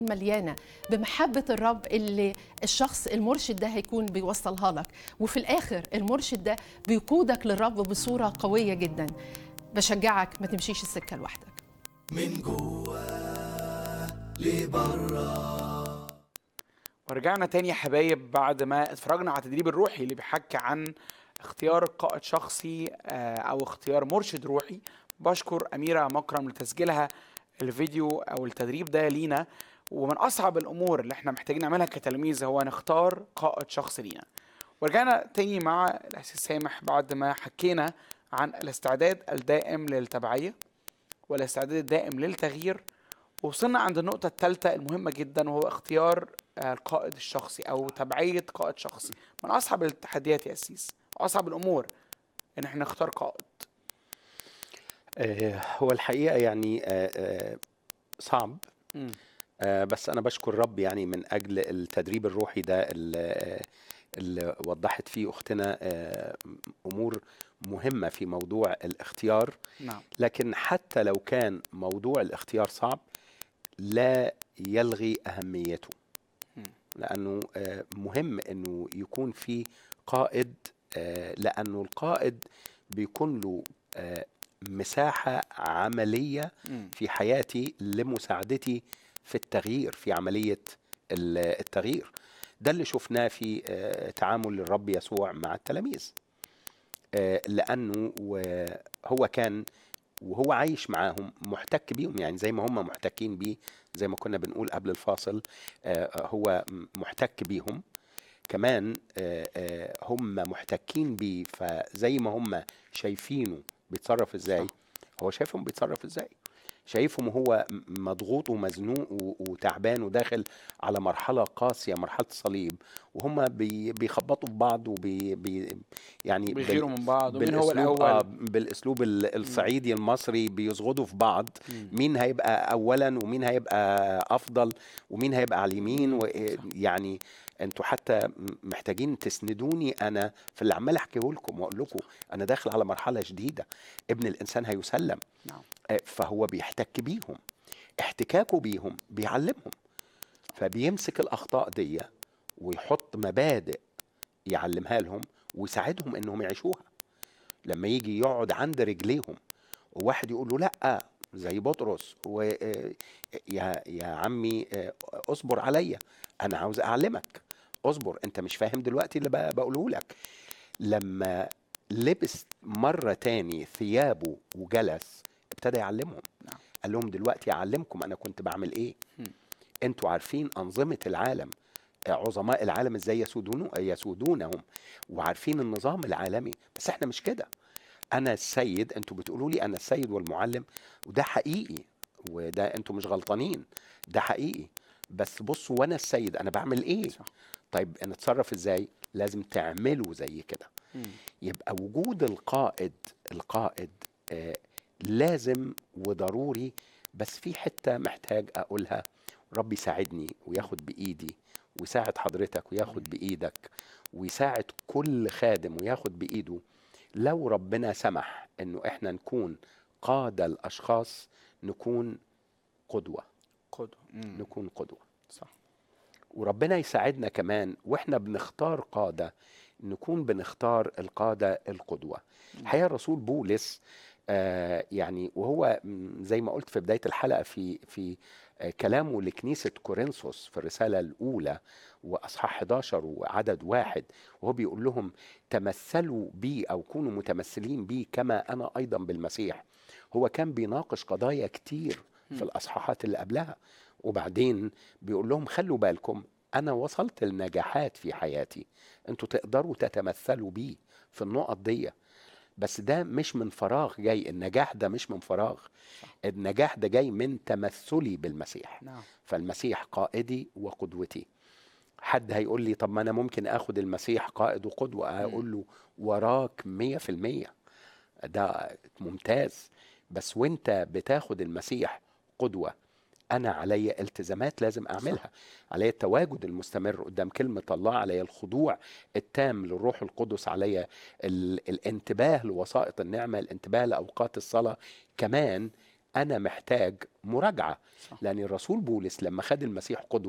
مليانه بمحبه الرب اللي الشخص المرشد ده هيكون بيوصلها لك وفي الاخر المرشد ده بيقودك للرب بصوره قويه جدا بشجعك ما تمشيش السكه لوحدك من جوه لبره ورجعنا تاني يا حبايب بعد ما اتفرجنا على التدريب الروحي اللي بيحكي عن اختيار قائد شخصي آه، او اختيار مرشد روحي بشكر اميره مكرم لتسجيلها الفيديو او التدريب ده لينا ومن اصعب الامور اللي احنا محتاجين نعملها كتلاميذ هو نختار قائد شخصي لينا ورجعنا تاني مع الاسيس سامح بعد ما حكينا عن الاستعداد الدائم للتبعيه والاستعداد الدائم للتغيير وصلنا عند النقطة الثالثة المهمة جدا وهو اختيار آه، القائد الشخصي أو تبعية قائد شخصي من أصعب التحديات يا أسيس أصعب الأمور إن احنا نختار قائد آه، هو الحقيقة يعني آه، آه، صعب مم. آه، بس أنا بشكر رب يعني من أجل التدريب الروحي ده اللي, آه، اللي وضحت فيه أختنا آه، أمور مهمة في موضوع الاختيار نعم لكن حتى لو كان موضوع الاختيار صعب لا يلغي أهميته مم. لأنه آه، مهم أنه يكون في قائد آه، لأنه القائد بيكون له آه، مساحة عملية مم. في حياتي لمساعدتي في التغيير في عملية ال- التغيير ده اللي شفناه في آه، تعامل الرب يسوع مع التلاميذ آه، لأنه و- هو كان وهو عايش معاهم محتك بيهم يعني زي ما هم محتكين بيه زي ما كنا بنقول قبل الفاصل آه، هو م- محتك بيهم كمان آه، آه، هم محتكين بيه فزي ما هم شايفينه بيتصرف ازاي هو شايفهم بيتصرف ازاي شايفهم هو م- مضغوط ومزنوق و- وتعبان وداخل على مرحلة قاسية مرحلة الصليب وهم بي بيخبطوا في بعض وبي بي يعني بال- بيغيروا من بعض ومين هو بالأسلوب- الأول آه بالاسلوب ال- الصعيدي المصري بيزغدوا في بعض مم. مين هيبقى اولا ومين هيبقى افضل ومين هيبقى على اليمين و- يعني انتوا حتى م- محتاجين تسندوني انا في اللي عمال احكيه لكم واقول لكم انا داخل على مرحله جديده ابن الانسان هيسلم نعم آه، فهو بيحتك بيهم احتكاكه بيهم بيعلمهم فبيمسك الاخطاء دي ويحط مبادئ يعلمها لهم ويساعدهم انهم يعيشوها لما يجي يقعد عند رجليهم وواحد يقول له لا زي بطرس و آه، يا يا عمي آه، اصبر عليا انا عاوز اعلمك اصبر انت مش فاهم دلوقتي اللي بق- بقوله لك لما لبس مرة تاني ثيابه وجلس ابتدى يعلمهم نعم. قال لهم دلوقتي اعلمكم انا كنت بعمل ايه مم. انتوا عارفين انظمة العالم آه، عظماء العالم ازاي يسودون يسودونهم وعارفين النظام العالمي بس احنا مش كده انا السيد انتوا بتقولوا لي انا السيد والمعلم وده حقيقي وده انتوا مش غلطانين ده حقيقي بس بصوا وانا السيد انا بعمل ايه صح. طيب انا اتصرف ازاي لازم تعملوا زي كده مم. يبقى وجود القائد القائد آه لازم وضروري بس في حتة محتاج أقولها ربي يساعدني وياخد بإيدي ويساعد حضرتك وياخد بإيدك ويساعد كل خادم وياخد بإيده لو ربنا سمح إنه إحنا نكون قادة الأشخاص نكون قدوة قدوة مم. نكون قدوة صح وربنا يساعدنا كمان واحنا بنختار قاده نكون بنختار القاده القدوه الحقيقه الرسول بولس آه يعني وهو م، زي ما قلت في بدايه الحلقه في في آه كلامه لكنيسه كورنثوس في الرساله الاولى واصحاح 11 وعدد واحد وهو بيقول لهم تمثلوا بي او كونوا متمثلين بي كما انا ايضا بالمسيح هو كان بيناقش قضايا كتير في الاصحاحات اللي قبلها وبعدين بيقول لهم خلوا بالكم انا وصلت لنجاحات في حياتي انتوا تقدروا تتمثلوا بيه في النقط دي بس ده مش من فراغ جاي النجاح ده مش من فراغ النجاح ده جاي من تمثلي بالمسيح نعم فالمسيح قائدي وقدوتي حد هيقول لي طب ما انا ممكن اخد المسيح قائد وقدوة اقول له وراك مية في المية ده ممتاز بس وانت بتاخد المسيح قدوة انا علي التزامات لازم اعملها علي التواجد المستمر قدام كلمة الله علي الخضوع التام للروح القدس علي ال- الانتباه لوسائط النعمة الانتباه لأوقات الصلاة كمان انا محتاج مراجعه صح. لان الرسول بولس لما خد المسيح قدوه